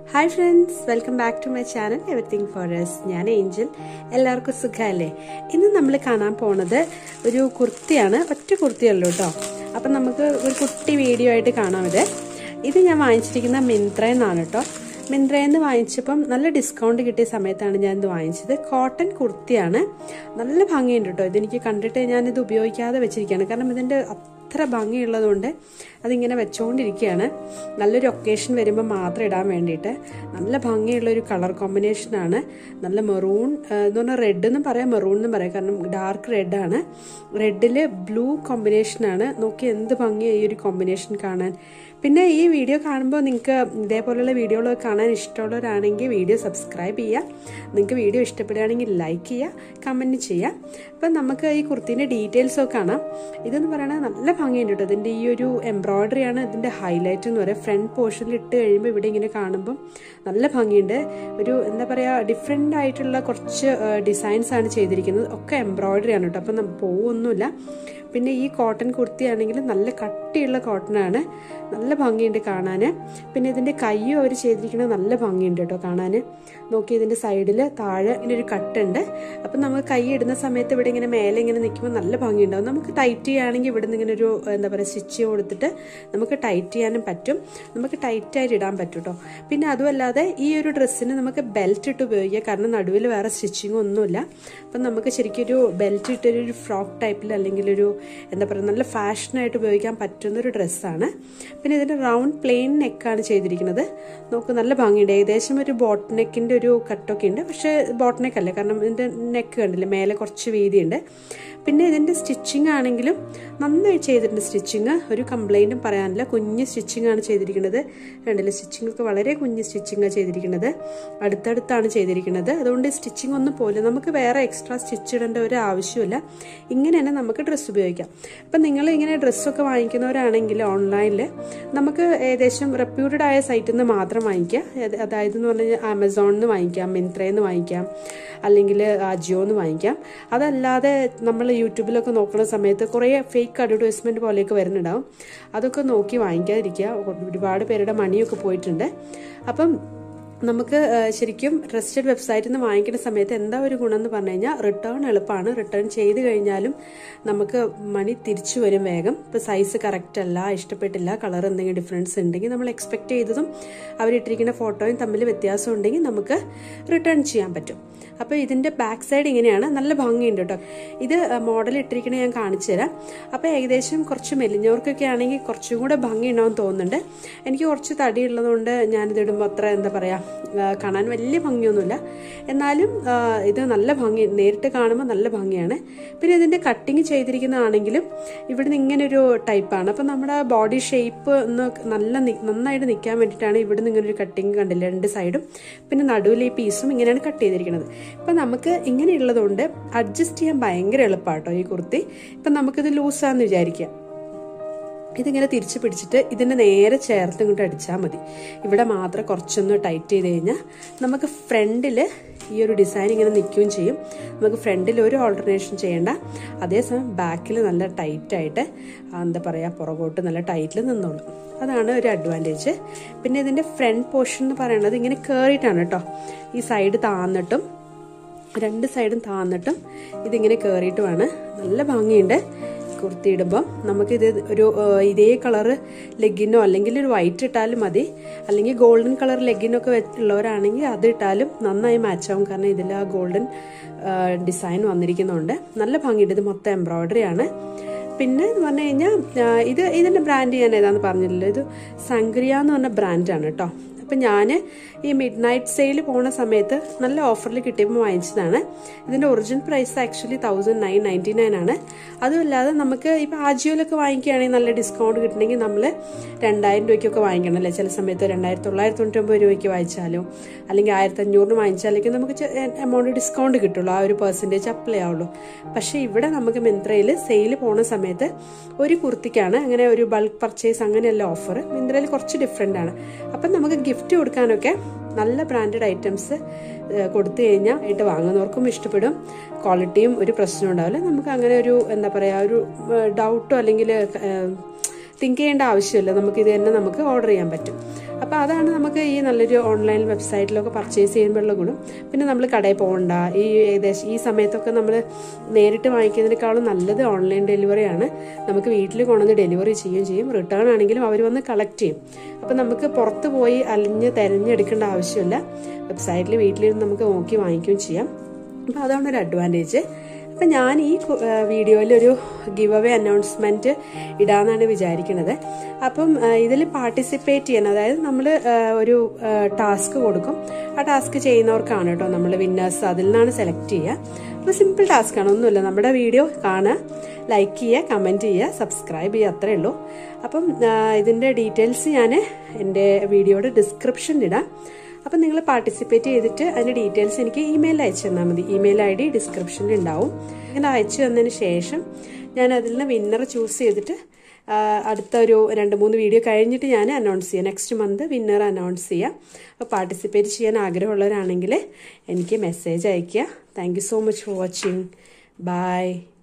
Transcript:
hi friends welcome back to my channel everything for S ഞാൻ Angel എല്ലാവർക്കും സുഖമല്ലേ ഇന്ന് നമ്മൾ കാണാൻ പോണത് ഒരു കുർത്തിയാണ് ഒറ്റ കുർത്തിയല്ലോ കേട്ടോ അപ്പം നമുക്ക് ഒരു കുട്ടി വീഡിയോ ആയിട്ട് കാണാം ഇത് ഇത് ഞാൻ വാങ്ങിച്ചിരിക്കുന്ന മിന്ത്രയിൽ നിന്നാണ് കേട്ടോ മിന്ത്രയിൽ നിന്ന് വാങ്ങിച്ചപ്പം നല്ല ഡിസ്കൗണ്ട് കിട്ടിയ സമയത്താണ് ഞാൻ ഇത് വാങ്ങിച്ചത് കോട്ടൺ കുർത്തിയാണ് നല്ല ഭംഗിയുണ്ട് കേട്ടോ ഇതെനിക്ക് കണ്ടിട്ട് ഞാനിത് ഉപയോഗിക്കാതെ വെച്ചിരിക്കുകയാണ് കാരണം ഇതിൻ്റെ അത്ര ഭംഗിയുള്ളതുകൊണ്ട് അതിങ്ങനെ വെച്ചുകൊണ്ടിരിക്കുകയാണ് നല്ലൊരു ഒക്കേഷൻ വരുമ്പോൾ മാത്രം ഇടാൻ വേണ്ടിയിട്ട് നല്ല ഭംഗിയുള്ള ഒരു കളർ കോമ്പിനേഷനാണ് നല്ല മെറൂൺ എന്ന് പറഞ്ഞാൽ റെഡ് എന്നും പറയാം മെറൂൺ എന്നും പറയാം കാരണം ഡാർക്ക് റെഡാണ് റെഡിൽ ബ്ലൂ കോമ്പിനേഷനാണ് നോക്കി എന്ത് ഭംഗിയാണ് ഈ ഒരു കോമ്പിനേഷൻ കാണാൻ പിന്നെ ഈ വീഡിയോ കാണുമ്പോൾ നിങ്ങൾക്ക് ഇതേപോലെയുള്ള വീഡിയോകളൊക്കെ കാണാൻ ഇഷ്ടമുള്ളവരാണെങ്കിൽ വീഡിയോ സബ്സ്ക്രൈബ് ചെയ്യുക നിങ്ങൾക്ക് വീഡിയോ ഇഷ്ടപ്പെടുകയാണെങ്കിൽ ലൈക്ക് ചെയ്യുക കമൻറ്റ് ചെയ്യുക അപ്പം നമുക്ക് ഈ കുർത്തീൻ്റെ ഡീറ്റെയിൽസ് ഒക്കെ കാണാം ഇതെന്ന് പറയുന്നത് നല്ല ഭംഗിയുണ്ട് കേട്ടോ ഇതിൻ്റെ ഈ ഒരു എംബ്രോയ്ഡറിയാണ് ഇതിൻ്റെ ഹൈലൈറ്റ് എന്ന് പറയുക ഫ്രണ്ട് പോർഷനിൽ ഇട്ട് കഴിയുമ്പോൾ ഇവിടെ ഇങ്ങനെ കാണുമ്പം നല്ല ഭംഗിയുണ്ട് ഒരു എന്താ പറയുക ഡിഫറെൻ്റ് ആയിട്ടുള്ള കുറച്ച് ഡിസൈൻസ് ആണ് ചെയ്തിരിക്കുന്നത് ഒക്കെ എംബ്രോയ്ഡറി ആണ് കേട്ടോ അപ്പം പോവൊന്നുമില്ല പിന്നെ ഈ കോട്ടൺ കുർത്തി ആണെങ്കിൽ നല്ല കട്ടിയുള്ള കോട്ടൺ ആണ് നല്ല ഭംഗിയുണ്ട് കാണാൻ പിന്നെ ഇതിൻ്റെ കയ്യും അവർ ചെയ്തിരിക്കുന്നത് നല്ല ഭംഗിയുണ്ട് കേട്ടോ കാണാൻ നോക്കി ഇതിൻ്റെ സൈഡിൽ താഴെ ഇങ്ങനെ ഒരു കട്ടുണ്ട് അപ്പം നമുക്ക് കൈ ഇടുന്ന സമയത്ത് ഇവിടെ ഇങ്ങനെ മേലെ ഇങ്ങനെ നിൽക്കുമ്പോൾ നല്ല ഭംഗിയുണ്ടാവും നമുക്ക് ടൈറ്റ് ചെയ്യുകയാണെങ്കിൽ ഇവിടെ നിന്ന് ഇങ്ങനെ ഒരു എന്താ പറയുക സ്റ്റിച്ച് കൊടുത്തിട്ട് നമുക്ക് ടൈറ്റ് ചെയ്യാനും പറ്റും നമുക്ക് ടൈറ്റ് ആയിട്ട് ഇടാൻ പറ്റും കേട്ടോ പിന്നെ അതുമല്ലാതെ ഈ ഒരു ഡ്രസ്സിന് നമുക്ക് ബെൽറ്റ് ഇട്ട് ഉപയോഗിക്കാം കാരണം നടുവിൽ വേറെ സ്റ്റിച്ചിങ് ഒന്നുമില്ല അപ്പം നമുക്ക് ശരിക്കും ഒരു ബെൽറ്റ് ഇട്ടൊരു ഒരു ഫ്രോക്ക് ടൈപ്പിൽ അല്ലെങ്കിൽ ഒരു എന്താ പറയുക നല്ല ഫാഷനായിട്ട് ഉപയോഗിക്കാൻ പറ്റുന്ന ഒരു ഡ്രസ്സാണ് പിന്നെ ഇതിൻ്റെ റൗണ്ട് പ്ലെയിൻ നെക്കാണ് ചെയ്തിരിക്കുന്നത് നമുക്ക് നല്ല ഭംഗിയുണ്ട് ഏകദേശം ഒരു ബോട്ട് നെക്കിൻ്റെ ഒരു കട്ടൊക്കെ ഉണ്ട് പക്ഷേ ബോട്ട് നെക്ക് അല്ല കാരണം ഇതിൻ്റെ നെക്ക് കണ്ടില്ലേ മേലെ കുറച്ച് വീതിയുണ്ട് പിന്നെ ഇതിൻ്റെ സ്റ്റിച്ചിങ് ആണെങ്കിലും നന്നായി ചെയ്തിട്ടുണ്ട് സ്റ്റിച്ചിങ് ഒരു കംപ്ലൈൻറ്റും പറയാനില്ല കുഞ്ഞ് സ്റ്റിച്ചിങ് ആണ് ചെയ്തിരിക്കുന്നത് കണ്ടില്ലേ സ്റ്റിച്ചിങ് ഒക്കെ വളരെ കുഞ്ഞ് സ്റ്റിച്ചിങ് ചെയ്തിരിക്കുന്നത് അടുത്തടുത്താണ് ചെയ്തിരിക്കുന്നത് അതുകൊണ്ട് സ്റ്റിച്ചിങ് ഒന്നും പോലെ നമുക്ക് വേറെ എക്സ്ട്രാ സ്റ്റിച്ച് ഇടേണ്ട ഒരു ആവശ്യമില്ല ഇങ്ങനെ തന്നെ നമുക്ക് ഡ്രസ്സ് ഉപയോഗിക്കാം അപ്പം നിങ്ങൾ ഇങ്ങനെ ഡ്രസ്സൊക്കെ വാങ്ങിക്കുന്നവരാണെങ്കിൽ ഓൺലൈനിൽ നമുക്ക് ഏകദേശം റെപ്യൂട്ടഡ് ആയ സൈറ്റിൽ നിന്ന് മാത്രം വാങ്ങിക്കാം അതായത് എന്ന് പറഞ്ഞാൽ ആമസോണിൽ നിന്ന് വാങ്ങിക്കാം മിന്ത്രയിൽ നിന്ന് വാങ്ങിക്കാം അല്ലെങ്കിൽ അജിയോ എന്ന് വാങ്ങിക്കാം അതല്ലാതെ നമ്മൾ യൂട്യൂബിലൊക്കെ നോക്കുന്ന സമയത്ത് കുറേ ഫേക്ക് അഡ്വർടൈസ്മെൻറ്റ് പോലെയൊക്കെ വരുന്നുണ്ടാവും അതൊക്കെ നോക്കി വാങ്ങിക്കാതിരിക്കുക ഒരുപാട് പേരുടെ മണിയൊക്കെ പോയിട്ടുണ്ട് അപ്പം നമുക്ക് ശരിക്കും ട്രസ്റ്റഡ് വെബ്സൈറ്റിൽ നിന്ന് വാങ്ങിക്കുന്ന സമയത്ത് എന്താ ഒരു ഗുണം എന്ന് പറഞ്ഞു കഴിഞ്ഞാൽ റിട്ടേൺ എളുപ്പമാണ് റിട്ടേൺ ചെയ്ത് കഴിഞ്ഞാലും നമുക്ക് മണി തിരിച്ചു വരും വേഗം ഇപ്പോൾ സൈസ് കറക്റ്റ് അല്ല ഇഷ്ടപ്പെട്ടില്ല കളർ എന്തെങ്കിലും ഡിഫറൻസ് ഉണ്ടെങ്കിൽ നമ്മൾ എക്സ്പെക്ട് ചെയ്തതും അവരിട്ടിരിക്കുന്ന ഫോട്ടോയും തമ്മിൽ വ്യത്യാസം ഉണ്ടെങ്കിൽ നമുക്ക് റിട്ടേൺ ചെയ്യാൻ പറ്റും അപ്പോൾ ഇതിൻ്റെ ബാക്ക് സൈഡ് ഇങ്ങനെയാണ് നല്ല ഭംഗിയുണ്ട് കേട്ടോ ഇത് മോഡൽ ഇട്ടിരിക്കണ ഞാൻ കാണിച്ചു തരാം അപ്പോൾ ഏകദേശം കുറച്ച് മെലിഞ്ഞവർക്കൊക്കെ ആണെങ്കിൽ കുറച്ചും കൂടെ ഭംഗി ഉണ്ടാവും തോന്നുന്നുണ്ട് എനിക്ക് കുറച്ച് തടി ഉള്ളതുകൊണ്ട് ഞാനിത് ഇടുമ്പോൾ അത്ര എന്താ പറയുക കാണാൻ വലിയ ഭംഗിയൊന്നുമില്ല എന്നാലും ഇത് നല്ല ഭംഗി നേരിട്ട് കാണുമ്പോൾ നല്ല ഭംഗിയാണ് പിന്നെ ഇതിൻ്റെ കട്ടിങ് ചെയ്തിരിക്കുന്നതാണെങ്കിലും ഇവിടുന്ന് ഇങ്ങനെ ഒരു ടൈപ്പാണ് അപ്പം നമ്മുടെ ബോഡി ഷേപ്പ് ഒന്ന് നല്ല നന്നായിട്ട് നിൽക്കാൻ വേണ്ടിയിട്ടാണ് ഇവിടുന്ന് ഇങ്ങനെ ഒരു കട്ടിങ് കണ്ടില്ല രണ്ട് സൈഡും പിന്നെ നടുവിൽ ഈ പീസും ഇങ്ങനെയാണ് കട്ട് ചെയ്തിരിക്കുന്നത് ഇപ്പം നമുക്ക് ഇങ്ങനെയുള്ളതുകൊണ്ട് അഡ്ജസ്റ്റ് ചെയ്യാൻ ഭയങ്കര എളുപ്പമാട്ടോ ഈ കുർത്തി ഇപ്പം നമുക്കിത് ലൂസാന്ന് വിചാരിക്കാം ഇതിങ്ങനെ തിരിച്ച് പിടിച്ചിട്ട് ഇതിൻ്റെ നേരെ ചേർത്ത് ഇങ്ങോട്ട് അടിച്ചാൽ മതി ഇവിടെ മാത്രം കുറച്ചൊന്ന് ടൈറ്റ് ചെയ്ത് കഴിഞ്ഞാൽ നമുക്ക് ഫ്രണ്ടിൽ ഈ ഒരു ഡിസൈൻ ഇങ്ങനെ നിൽക്കുകയും ചെയ്യും നമുക്ക് ഫ്രണ്ടിൽ ഒരു ഓൾട്ടർനേഷൻ ചെയ്യേണ്ട അതേസമയം ബാക്കിൽ നല്ല ടൈറ്റായിട്ട് എന്താ പറയുക പുറകോട്ട് നല്ല ടൈറ്റിൽ നിന്നോളും അതാണ് ഒരു അഡ്വാൻറ്റേജ് പിന്നെ ഇതിൻ്റെ ഫ്രണ്ട് പോർഷൻ എന്ന് പറയുന്നത് ഇങ്ങനെ കയറിയിട്ടാണ് കേട്ടോ ഈ സൈഡ് താന്നിട്ടും രണ്ട് സൈഡും താന്നിട്ടും ഇതിങ്ങനെ കയറിയിട്ടുമാണ് നല്ല ഭംഗിയുണ്ട് കുർത്തി ഇടുമ്പം നമുക്കിത് ഒരു ഇതേ കളറ് ലെഗിനോ അല്ലെങ്കിൽ ഒരു വൈറ്റ് ഇട്ടാലും മതി അല്ലെങ്കിൽ ഗോൾഡൻ കളർ ലെഗിനൊക്കെ ഉള്ളവരാണെങ്കിൽ അത് ഇട്ടാലും നന്നായി മാച്ച് ആവും കാരണം ഇതിൽ ആ ഗോൾഡൻ ഡിസൈൻ വന്നിരിക്കുന്നുണ്ട് നല്ല ഭംഗിയുണ്ട് ഇത് മൊത്തം എംബ്രോയ്ഡറി ആണ് പിന്നെ എന്ന് പറഞ്ഞു കഴിഞ്ഞാൽ ഇത് ഇതിൻ്റെ ബ്രാൻഡ് ഞാൻ ഏതാന്ന് പറഞ്ഞില്ലല്ലോ ഇത് സംഗ്രിയ എന്ന് പറഞ്ഞ ബ്രാൻഡാണ് കേട്ടോ അപ്പം ഞാൻ ഈ മിഡ് നൈറ്റ് സെയിൽ പോണ സമയത്ത് നല്ല ഓഫറിൽ കിട്ടിയപ്പോൾ വാങ്ങിച്ചതാണ് ഇതിൻ്റെ original price actually thousand nine ninety nine ആണ് അതുമല്ലാതെ നമുക്ക് ഇപ്പോൾ ആജിയോയിലൊക്കെ വാങ്ങിക്കുകയാണെങ്കിൽ നല്ല ഡിസ്കൗണ്ട് കിട്ടണമെങ്കിൽ നമ്മൾ രണ്ടായിരം രൂപയ്ക്കൊക്കെ വാങ്ങിക്കണം അല്ലേ ചില സമയത്ത് രണ്ടായിരത്തി തൊള്ളായിരത്തി തൊണ്ണൂറ്റൊമ്പത് രൂപയ്ക്ക് വാങ്ങിച്ചാലോ അല്ലെങ്കിൽ ആയിരത്തി അഞ്ഞൂറിന് വാങ്ങിച്ചാലേക്ക് നമുക്ക് എമൗണ്ട് ഡിസ്കൗണ്ട് കിട്ടുള്ളൂ ആ ഒരു പെർസെൻറ്റേജ് അപ്ലൈ ആവുള്ളൂ പക്ഷേ ഇവിടെ നമുക്ക് മിന്ത്രയിൽ സെയിൽ പോണ സമയത്ത് ഒരു കുർത്തിക്കാണ് അങ്ങനെ ഒരു ബൾക്ക് പർച്ചേസ് അങ്ങനെയല്ല ഓഫർ മിന്ത്രയിൽ കുറച്ച് ഡിഫറെൻ്റ് ആണ് അപ്പം നമുക്ക് ഗിഫ്റ്റ് കൊടുക്കാനൊക്കെ നല്ല ബ്രാൻഡഡ് ഐറ്റംസ് കൊടുത്തു കഴിഞ്ഞാൽ ആയിട്ട് വാങ്ങുന്നവർക്കും ഇഷ്ടപ്പെടും ക്വാളിറ്റിയും ഒരു പ്രശ്നം ഉണ്ടാവില്ല നമുക്ക് അങ്ങനെ ഒരു എന്താ പറയുക ഒരു ഡൗട്ടോ അല്ലെങ്കിൽ തിങ്ക് ചെയ്യേണ്ട ആവശ്യമില്ല നമുക്ക് ഇത് തന്നെ നമുക്ക് ഓർഡർ ചെയ്യാൻ പറ്റും അപ്പോൾ അതാണ് നമുക്ക് ഈ നല്ലൊരു ഓൺലൈൻ വെബ്സൈറ്റിലൊക്കെ പർച്ചേസ് ചെയ്യുമ്പോഴുള്ള ഗുണം പിന്നെ നമ്മൾ കടയിൽ പോകണ്ട ഈ ഏകദേശം ഈ സമയത്തൊക്കെ നമ്മൾ നേരിട്ട് വാങ്ങിക്കുന്നതിനേക്കാളും നല്ലത് ഓൺലൈൻ ഡെലിവറിയാണ് നമുക്ക് വീട്ടിൽ കൊണ്ടുവന്ന് ഡെലിവറി ചെയ്യുകയും ചെയ്യും റിട്ടേൺ ആണെങ്കിലും അവർ വന്ന് കളക്ട് ചെയ്യും അപ്പം നമുക്ക് പുറത്ത് പോയി അലിഞ്ഞ് തിരഞ്ഞെടുക്കേണ്ട ആവശ്യമില്ല വെബ്സൈറ്റിൽ വീട്ടിലിരുന്ന് നമുക്ക് നോക്കി വാങ്ങിക്കുകയും ചെയ്യാം അപ്പോൾ അതാണ് ഒരു അഡ്വാൻറ്റേജ് അപ്പം ഞാൻ ഈ വീഡിയോയിൽ ഒരു ഗിവ് അവേ അനൗൺസ്മെൻറ്റ് ഇടാമെന്നാണ് വിചാരിക്കുന്നത് അപ്പം ഇതിൽ പാർട്ടിസിപ്പേറ്റ് ചെയ്യാൻ അതായത് നമ്മൾ ഒരു ടാസ്ക് കൊടുക്കും ആ ടാസ്ക് ചെയ്യുന്നവർക്കാണ് കേട്ടോ നമ്മൾ വിന്നേഴ്സ് അതിൽ നിന്നാണ് സെലക്ട് ചെയ്യുക അപ്പോൾ സിമ്പിൾ ടാസ്ക്കാണ് ഒന്നുമില്ല നമ്മുടെ വീഡിയോ കാണുക ലൈക്ക് ചെയ്യുക കമൻറ്റ് ചെയ്യുക സബ്സ്ക്രൈബ് ചെയ്യുക അത്രേ ഉള്ളൂ അപ്പം ഇതിൻ്റെ ഡീറ്റെയിൽസ് ഞാൻ എൻ്റെ വീഡിയോയുടെ ഡിസ്ക്രിപ്ഷനിൽ ഇടാം അപ്പം നിങ്ങൾ പാർട്ടിസിപ്പേറ്റ് ചെയ്തിട്ട് അതിൻ്റെ ഡീറ്റെയിൽസ് എനിക്ക് ഇമെയിൽ അയച്ചു തന്നാൽ മതി ഇമെയിൽ ഐ ഡി ഡിസ്ക്രിപ്ഷനിൽ ഉണ്ടാവും അങ്ങനെ അയച്ചു തന്നതിന് ശേഷം ഞാൻ അതിൽ നിന്ന് വിന്നർ ചൂസ് ചെയ്തിട്ട് അടുത്ത ഒരു രണ്ട് മൂന്ന് വീഡിയോ കഴിഞ്ഞിട്ട് ഞാൻ അനൗൺസ് ചെയ്യാം നെക്സ്റ്റ് മന്ത് വിന്നർ അനൗൺസ് ചെയ്യാം അപ്പോൾ പാർട്ടിസിപ്പേറ്റ് ചെയ്യാൻ ആഗ്രഹമുള്ളവരാണെങ്കിൽ എനിക്ക് മെസ്സേജ് അയയ്ക്കുക thank so much for watching by